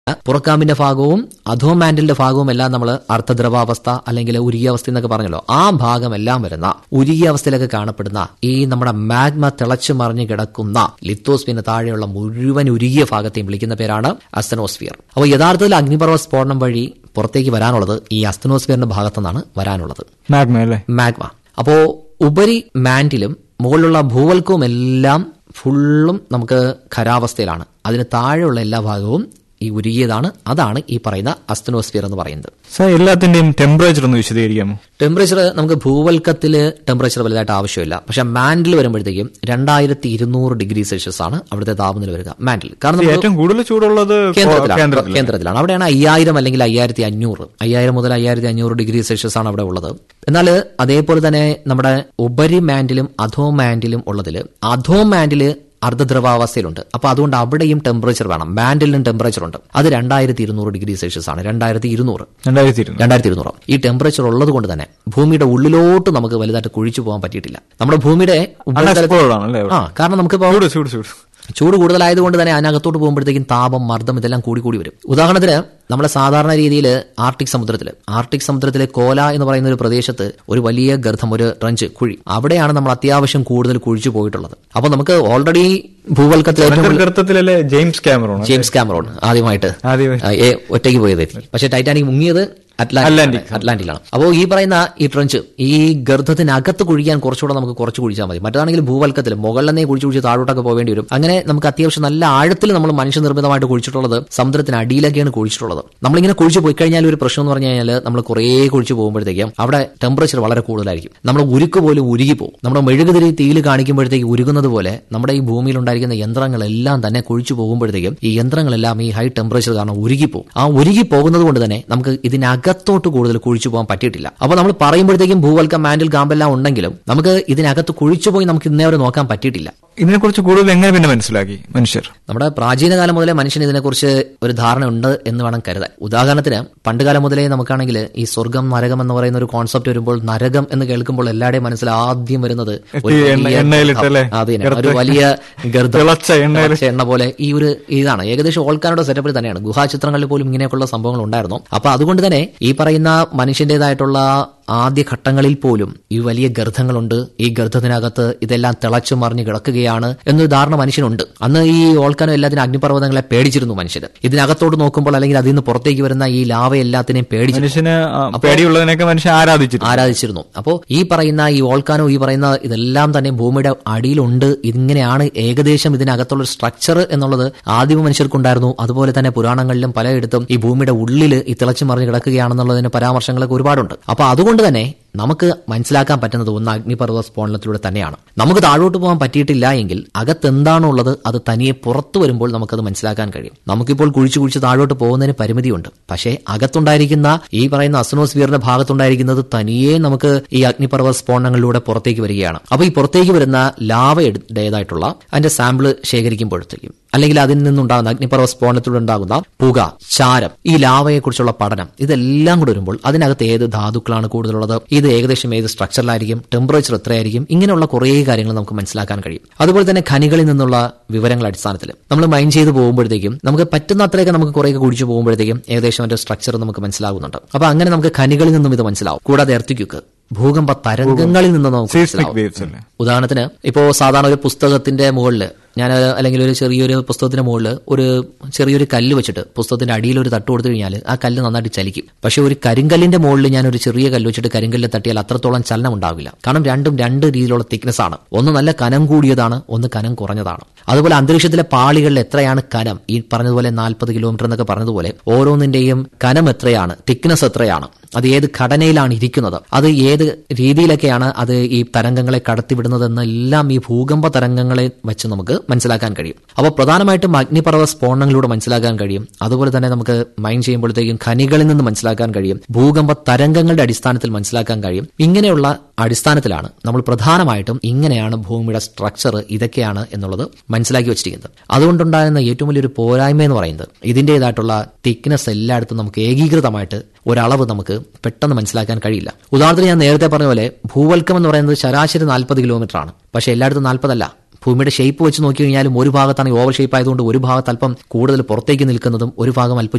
പുറക്കാമ്പിന്റെ ഭാഗവും അധോമാൻഡിന്റെ ഭാഗവും എല്ലാം നമ്മൾ അർത്ഥദ്രവാവസ്ഥ അല്ലെങ്കിൽ ഉരുകിയ അവസ്ഥ എന്നൊക്കെ പറഞ്ഞല്ലോ ആ ഭാഗമെല്ലാം വരുന്ന ഉരുകിയ അവസ്ഥയിലൊക്കെ കാണപ്പെടുന്ന ഈ നമ്മുടെ മാഗ്മ തിളച്ചു മറിഞ്ഞു കിടക്കുന്ന ലിത്തോസ്ഫിയറിന് താഴെയുള്ള മുഴുവൻ ഉരുകിയ ഭാഗത്തെയും വിളിക്കുന്ന പേരാണ് അസ്തനോസ്ഫിയർ അപ്പോൾ യഥാർത്ഥത്തിൽ അഗ്നിപർവ്വ സ്ഫോടനം വഴി പുറത്തേക്ക് വരാനുള്ളത് ഈ അസ്തനോസ്ഫിയറിന്റെ ഭാഗത്തുനിന്നാണ് വരാനുള്ളത് മാഗ്മ അല്ലേ മാഗ്മ അപ്പോ ഉപരി മാൻഡിലും മുകളിലുള്ള ഭൂവൽക്കവും എല്ലാം ഫുള്ളും നമുക്ക് ഖരാവസ്ഥയിലാണ് അതിന് താഴെയുള്ള എല്ലാ ഭാഗവും ഈ ഉരുകിയതാണ് അതാണ് ഈ പറയുന്ന അസ്തനോസ്ഫിയർ എന്ന് പറയുന്നത് സാർ എല്ലാത്തിന്റെയും ടെമ്പറേച്ചർ ഒന്ന് വിശദീകരിക്കാമോ ടെമ്പറേച്ചർ നമുക്ക് ഭൂവൽക്കത്തിൽ ടെമ്പറേച്ചർ വലുതായിട്ട് ആവശ്യമില്ല പക്ഷെ മാൻഡിൽ വരുമ്പോഴത്തേക്കും രണ്ടായിരത്തി ഇരുന്നൂറ് ഡിഗ്രി സെൽഷ്യസ് ആണ് അവിടുത്തെ താപനില വരിക മാൻഡിൽ കാരണം നമുക്ക് ഏറ്റവും കൂടുതൽ ചൂടുള്ളത് കേന്ദ്രത്തിലാണ് കേന്ദ്രത്തിൽ കേന്ദ്രത്തിലാണ് അവിടെയാണ് അയ്യായിരം അല്ലെങ്കിൽ അയ്യായിരത്തി അഞ്ഞൂറ് അയ്യായിരം മുതൽ അയ്യായിരത്തി അഞ്ഞൂറ് ഡിഗ്രി സെൽഷ്യസ് ആണ് അവിടെ ഉള്ളത് എന്നാൽ അതേപോലെ തന്നെ നമ്മുടെ ഉപരി മാൻഡിലും അധോ മാൻഡിലും ഉള്ളതിൽ അധോ മാൻഡിൽ അർദ്ധദ്രവാവസ്ഥയിലുണ്ട് അപ്പൊ അതുകൊണ്ട് അവിടെയും ടെമ്പറേച്ചർ വേണം മാൻഡിലും ടെമ്പറേച്ചർ ഉണ്ട് അത് രണ്ടായിരത്തി ഇരുന്നൂറ് ഡിഗ്രി സെൽഷ്യസ് ആണ് രണ്ടായിരത്തി ഇരുന്നൂറ് രണ്ടായിരത്തി ഇരുന്നൂറ് രണ്ടായിരത്തി ഇരുന്നൂറ് ഈ ടെമ്പറേച്ചർ ഉള്ളത് കൊണ്ട് തന്നെ ഭൂമിയുടെ ഉള്ളിലോട്ട് നമുക്ക് വലുതായിട്ട് കുഴിച്ചു പോകാൻ പറ്റിയിട്ടില്ല നമ്മുടെ ഭൂമിയുടെ ഉപരിതലത്തിൽ- Unexplored ആണല്ലേ അവിടെ? ആ കാരണം നമുക്കിപ്പോ ചൂട് ചൂട് ചൂട് ചൂട് കൂടുതലായതുകൊണ്ട് തന്നെ അതിനകത്തോട്ട് പോകുമ്പോഴത്തേക്കും താപം മർദ്ദം ഇതെല്ലാം കൂടി കൂടി വരും ഉദാഹരണത്തിന് നമ്മുടെ സാധാരണ രീതിയിൽ ആർട്ടിക് സമുദ്രത്തിൽ ആർട്ടിക് സമുദ്രത്തിലെ കോല എന്ന് പറയുന്ന ഒരു പ്രദേശത്ത് ഒരു വലിയ ഗർഭം ഒരു ട്രഞ്ച് കുഴി അവിടെയാണ് നമ്മൾ അത്യാവശ്യം കൂടുതൽ കുഴിച്ചു പോയിട്ടുള്ളത് അപ്പൊ നമുക്ക് ഓൾറെഡി ഭൂവൽക്കത്തിൽ ഏറ്റവും കൂടുതൽ- ഗർത്തത്തിലല്ലേ ജെയിംസ് ക്യാമറോൺ ജെയിംസ് കാമറോൺ ആദ്യമായിട്ട് ആദ്യമായി ആ, ഏ, ഒറ്റയ്ക്ക് പോയത് പക്ഷെ ടൈറ്റാനിക് മുങ്ങിയത് അറ്റ്ലാന്റിക് അറ്റ്ലാന്റിക്. അറ്റ്ലാന്റിലാണ് അപ്പോൾ ഈ പറയുന്ന ഈ ട്രഞ്ച് ഈ ഗർഭത്തിനകത്ത് കുഴിക്കാൻ കുറച്ചുകൂടെ നമുക്ക് കുറച്ച് കുഴിച്ചാൽ മതി മറ്റാണെങ്കിൽ ഭൂവൽക്കത്തിൽ മുകളിലെന്നേ കുഴിച്ച് കുഴിച്ച് താഴോട്ടൊക്കെ പോവേണ്ടി വരും അങ്ങനെ നമുക്ക് അത്യാവശ്യം നല്ല ആഴത്തിൽ നമ്മൾ മനുഷ്യനിർമ്മിതമായിട്ട് കുഴിച്ചിട്ടുള്ളത് സമുദ്രത്തിന് അടിയിലൊക്കെയാണ് കുഴിച്ചിട്ടുള്ളത് നമ്മളിങ്ങനെ കുഴിച്ച് പോയി കഴിഞ്ഞാൽ ഒരു പ്രശ്നം എന്ന് പറഞ്ഞു കഴിഞ്ഞാൽ നമ്മൾ കുറേ കുഴിച്ച് പോകുമ്പോഴത്തേക്കും അവിടെ ടെമ്പറേച്ചർ വളരെ കൂടുതലായിരിക്കും നമ്മുടെ ഉരുക്ക് പോലും ഉരുകി പോകും നമ്മുടെ മെഴുകുതിരി തീയിൽ കാണിക്കുമ്പോഴത്തേക്ക് ഉരുകുന്നത് പോലെ നമ്മുടെ ഈ ഭൂമിയിൽ ഉണ്ടായിരിക്കുന്ന യന്ത്രങ്ങളെല്ലാം തന്നെ കുഴിച്ചു പോകുമ്പോഴത്തേക്കും ഈ യന്ത്രങ്ങളെല്ലാം ഈ ഹൈ ടെമ്പറേച്ചർ കാരണം ഉരുകിപ്പോകും ആ ഉരുകി പോകുന്നത് കൊണ്ട് തന്നെ നമുക്ക് ഇതിനകത്തോട്ട് കൂടുതൽ കുഴിച്ചു പോകാൻ പറ്റിയിട്ടില്ല അപ്പോൾ നമ്മൾ പറയുമ്പോഴത്തേക്കും ഭൂവൽക്കം മാൻഡിൽ ഗാമ്പെല്ലാം ഉണ്ടെങ്കിലും നമുക്ക് ഇതിനകത്ത് കുഴിച്ചു പോയി നമുക്ക് ഇന്നേ വരെ നോക്കാൻ പറ്റിയിട്ടില്ല ഇതിനെക്കുറിച്ച് കൂടുതൽ എങ്ങനെ പിന്നെ മനസ്സിലാക്കി മനുഷ്യർ നമ്മുടെ പ്രാചീന കാലം മുതലേ മനുഷ്യന് ഇതിനെക്കുറിച്ച് ഒരു ധാരണ ഉണ്ട് എന്ന് വേണം കരുതാൻ ഉദാഹരണത്തിന് പണ്ടുകാലം മുതലേ നമുക്കാണെങ്കിൽ ഈ സ്വർഗം നരകം എന്ന് പറയുന്ന ഒരു കോൺസെപ്റ്റ് വരുമ്പോൾ നരകം എന്ന് കേൾക്കുമ്പോൾ എല്ലാവരുടെയും മനസ്സിൽ ആദ്യം വരുന്നത് ഒരു ഈ എണ്ണ- വലിയ എണ്ണയിലിട്ടല്ലേ? ഗർത്തം. അത് തന്നെ. ഒരു ഗർത്തം. വലിയ ഗർത്തം. തിളച്ച എണ്ണയിൽ തിളച്ച എണ്ണ പോലെ ഈ ഒരു ഇതാണ് ഏകദേശം ഓൾക്കാരുടെ സെറ്റപ്പിൽ തന്നെയാണ് ഗുഹാചിത്രങ്ങളിൽ പോലും ഇങ്ങനെയൊക്കെയുള്ള സംഭവങ്ങൾ ഉണ്ടായിരുന്നു അപ്പൊ അതുകൊണ്ട് തന്നെ ഈ പറയുന്ന മനുഷ്യന്റേതായിട്ടുള്ള ആദ്യ ഘട്ടങ്ങളിൽ പോലും ഈ വലിയ ഗർത്തങ്ങളുണ്ട് ഈ ഗർത്തത്തിനകത്ത് ഇതെല്ലാം തിളച്ചു മറിഞ്ഞ് കിടക്കുകയാണ് എന്നൊരു ധാരണ മനുഷ്യനുണ്ട് അന്ന് ഈ ഓൾക്കാനോ എല്ലാത്തിനും അഗ്നിപർവ്വതങ്ങളെ പേടിച്ചിരുന്നു മനുഷ്യർ ഇതിനകത്തോട്ട് നോക്കുമ്പോൾ അല്ലെങ്കിൽ അതിൽ നിന്ന് പുറത്തേക്ക് വരുന്ന ഈ ലാവ എല്ലാത്തിനെയും പേടിച്ചു മനുഷ്യന് ആ, പേടിയുള്ളതിനൊക്കെ മനുഷ്യൻ ആരാധിച്ചിരുന്നു ആരാധിച്ചിരുന്നു അപ്പോൾ ഈ പറയുന്ന ഈ വോൾക്കാനോ ഈ പറയുന്ന ഇതെല്ലാം തന്നെ ഭൂമിയുടെ അടിയിലുണ്ട് ഇങ്ങനെയാണ് ഏകദേശം ഇതിനകത്തുള്ള സ്ട്രക്ചർ എന്നുള്ളത് ആദിമ മനുഷ്യർക്കുണ്ടായിരുന്നു അതുപോലെ തന്നെ പുരാണങ്ങളിലും പലയിടത്തും ഈ ഭൂമിയുടെ ഉള്ളിൽ ഈ തിളച്ചു മറിഞ്ഞ് കിടക്കുകയാണെന്നുള്ളതിന് പരാമർശങ്ങളൊക്കെ ഒരുപാടുണ്ട് അപ്പൊ അതുകൊണ്ട് തന്നെ നമുക്ക് മനസ്സിലാക്കാൻ പറ്റുന്നത് ഒന്ന് അഗ്നിപർവ്വത സ്ഫോടനത്തിലൂടെ തന്നെയാണ് നമുക്ക് താഴോട്ട് പോകാൻ പറ്റിയിട്ടില്ല എങ്കിൽ അകത്തെന്താണോ ഉള്ളത് അത് തനിയെ പുറത്തു വരുമ്പോൾ നമുക്കത് മനസ്സിലാക്കാൻ കഴിയും നമുക്കിപ്പോൾ കുഴിച്ചു കുഴിച്ച് താഴോട്ട് പോകുന്നതിന് പരിമിതിയുണ്ട് പക്ഷേ അകത്തുണ്ടായിരിക്കുന്ന ഈ പറയുന്ന അസ്നോസ്ഫിയറിന്റെ ഭാഗത്തുണ്ടായിരിക്കുന്നത് തനിയെ നമുക്ക് ഈ അഗ്നിപർവ്വത സ്ഫോടനങ്ങളിലൂടെ പുറത്തേക്ക് വരികയാണ് അപ്പൊ ഈ പുറത്തേക്ക് വരുന്ന ലാവയുടേതായിട്ടുള്ള അതിന്റെ സാമ്പിൾ ശേഖരിക്കുമ്പോഴത്തേക്കും അല്ലെങ്കിൽ അതിൽ നിന്നുണ്ടാകുന്ന അഗ്നിപർവ്വത സ്ഫോടനത്തിലൂടെ ഉണ്ടാകുന്ന പുക ചാരം ഈ ലാവയെക്കുറിച്ചുള്ള പഠനം ഇതെല്ലാം കൂടെ വരുമ്പോൾ അതിനകത്ത് ഏത് ധാതുക്കളാണ് കൂടുതലുള്ളത് ഇത് ഏകദേശം ഏത് സ്ട്രക്ചറിലായിരിക്കും ടെമ്പറേച്ചർ എത്രയായിരിക്കും ഇങ്ങനെയുള്ള കുറേ കാര്യങ്ങൾ നമുക്ക് മനസ്സിലാക്കാൻ കഴിയും അതുപോലെ തന്നെ ഖനികളിൽ നിന്നുള്ള വിവരങ്ങൾ അടിസ്ഥാനത്തിൽ നമ്മൾ മൈൻഡ് ചെയ്ത് പോകുമ്പോഴത്തേക്കും നമുക്ക് പറ്റുന്ന അത്രയൊക്കെ നമുക്ക് കുറേയൊക്കെ കുടിച്ചു പോകുമ്പോഴത്തേക്കും ഏകദേശം അതിന്റെ സ്ട്രക്ചർ നമുക്ക് മനസ്സിലാകുന്നുണ്ട് അപ്പൊ അങ്ങനെ നമുക്ക് ഖനികളിൽ നിന്നും ഇത് മനസ്സിലാവും കൂടാതെ എർത്തിക്യുക്ക് ഭൂകമ്പ തരംഗങ്ങളിൽ നിന്ന് നമുക്ക് സീസ്മിക് മനസ്സിലാവും വേവ്സ് അല്ലേ ഉദാഹരണത്തിന് ഇപ്പോ സാധാരണ ഒരു പുസ്തകത്തിന്റെ മുകളിൽ ഞാൻ അല്ലെങ്കിൽ ഒരു ചെറിയൊരു പുസ്തകത്തിന്റെ മുകളിൽ ഒരു ചെറിയൊരു കല്ല് വെച്ചിട്ട് പുസ്തകത്തിന്റെ അടിയിൽ ഒരു തട്ട് കൊടുത്തു കഴിഞ്ഞാൽ ആ കല്ല് നന്നായിട്ട് ചലിക്കും പക്ഷെ ഒരു കരിങ്കല്ലിന്റെ മുകളിൽ ഞാൻ ഒരു ചെറിയ കല്ല് വെച്ചിട്ട് കരിങ്കല്ല് തട്ടിയാൽ അത്രത്തോളം ചലനം ഉണ്ടാവില്ല കാരണം രണ്ടും രണ്ട് രീതിയിലുള്ള തിക്നെസ് ആണ് ഒന്ന് നല്ല കനം കൂടിയതാണ് ഒന്ന് കനം കുറഞ്ഞതാണ് അതുപോലെ അന്തരീക്ഷത്തിലെ പാളികളിൽ എത്രയാണ് കനം ഈ പറഞ്ഞതുപോലെ നാൽപ്പത് കിലോമീറ്റർ എന്നൊക്കെ പറഞ്ഞതുപോലെ ഓരോന്നിന്റെയും കനം എത്രയാണ് തിക്നെസ് എത്രയാണ് അത് ഏത് ഘടനയിലാണ് ഇരിക്കുന്നത് അത് ഏത് രീതിയിലൊക്കെയാണ് അത് ഈ തരംഗങ്ങളെ കടത്തിവിടുന്നതെന്നെല്ലാം ഈ ഭൂകമ്പ തരംഗങ്ങളെ വെച്ച് നമുക്ക് മനസ്സിലാക്കാൻ കഴിയും അപ്പോൾ പ്രധാനമായിട്ടും അഗ്നിപർവ്വത സ്ഫോടനങ്ങളിലൂടെ മനസ്സിലാക്കാൻ കഴിയും അതുപോലെ തന്നെ നമുക്ക് മൈൻഡ് ചെയ്യുമ്പോഴത്തേക്കും ഖനികളിൽ നിന്ന് മനസ്സിലാക്കാൻ കഴിയും ഭൂകമ്പ തരംഗങ്ങളുടെ അടിസ്ഥാനത്തിൽ മനസ്സിലാക്കാൻ കഴിയും ഇങ്ങനെയുള്ള അടിസ്ഥാനത്തിലാണ് നമ്മൾ പ്രധാനമായിട്ടും ഇങ്ങനെയാണ് ഭൂമിയുടെ സ്ട്രക്ചർ ഇതൊക്കെയാണ് എന്നുള്ളത് മനസ്സിലാക്കി വെച്ചിരിക്കുന്നത് അതുകൊണ്ടുണ്ടാകുന്ന ഏറ്റവും വലിയൊരു പോരായ്മ എന്ന് പറയുന്നത് ഇതിൻ്റെതായിട്ടുള്ള തിക്നെസ് എല്ലായിടത്തും നമുക്ക് ഏകീകൃതമായിട്ട് ഒരളവ് നമുക്ക് പെട്ടെന്ന് മനസ്സിലാക്കാൻ കഴിയില്ല ഉദാഹരണത്തിന് ഞാൻ നേരത്തെ പറഞ്ഞ പോലെ ഭൂവൽക്കം എന്ന് പറയുന്നത് ശരാശരി നാൽപ്പത് കിലോമീറ്റർ ആണ് പക്ഷേ എല്ലായിടത്തും നാൽപ്പതല്ല ഭൂമിയുടെ ഷേപ്പ് വെച്ച് നോക്കി കഴിഞ്ഞാലും ഒരു ഭാഗത്താണ് ഓവർ ഷേപ്പ് ആയതുകൊണ്ട് ഒരു ഭാഗത്ത് അല്പം കൂടുതൽ പുറത്തേക്ക് നിൽക്കുന്നതും ഒരു ഭാഗം അല്പം